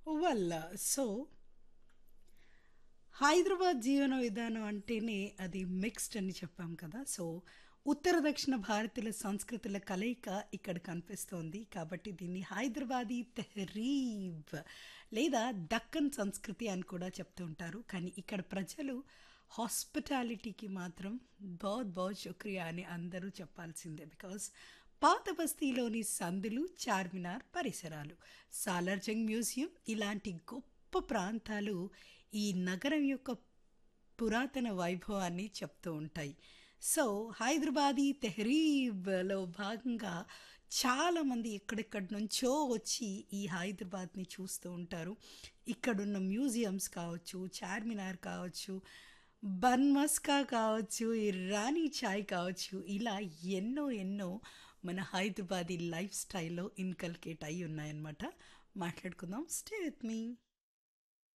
వల్ల సో హైదరాబాద్ జీవన విధానం అంటేనే అది మిక్స్డ్ అని చెప్పాం కదా సో ఉత్తర దక్షిణ భారతీయుల సంస్కృతుల కలయిక ఇక్కడ కనిపిస్తోంది కాబట్టి దీన్ని హైదరాబాదీ తెహరీబ్ లేదా దక్కన్ సంస్కృతి అని కూడా చెప్తూ ఉంటారు కానీ ఇక్కడ ప్రజలు హాస్పిటాలిటీకి మాత్రం బహుత్ బహుత్ శుక్రియా అని అందరూ చెప్పాల్సిందే బికాస్ పాత బస్తీలోని సందులు చార్మినార్ పరిసరాలు సాలార్జంగ్ మ్యూజియం ఇలాంటి గొప్ప ప్రాంతాలు ఈ నగరం యొక్క పురాతన వైభవాన్ని చెప్తూ ఉంటాయి సో హైదరాబాదీ తెహరీబ్లో భాగంగా చాలామంది ఎక్కడెక్కడి నుంచో వచ్చి ఈ హైదరాబాద్ని చూస్తూ ఉంటారు ఇక్కడున్న మ్యూజియంస్ కావచ్చు చార్మినార్ కావచ్చు బన్ మస్కా కావచ్చు ఈ రాణి చాయ్ కావచ్చు ఇలా ఎన్నో ఎన్నో మన హైదరాబాదీ లైఫ్ స్టైల్లో ఇన్కల్కేట్ అయి ఉన్నాయన్నమాట మాట్లాడుకుందాం స్టే విత్ మీ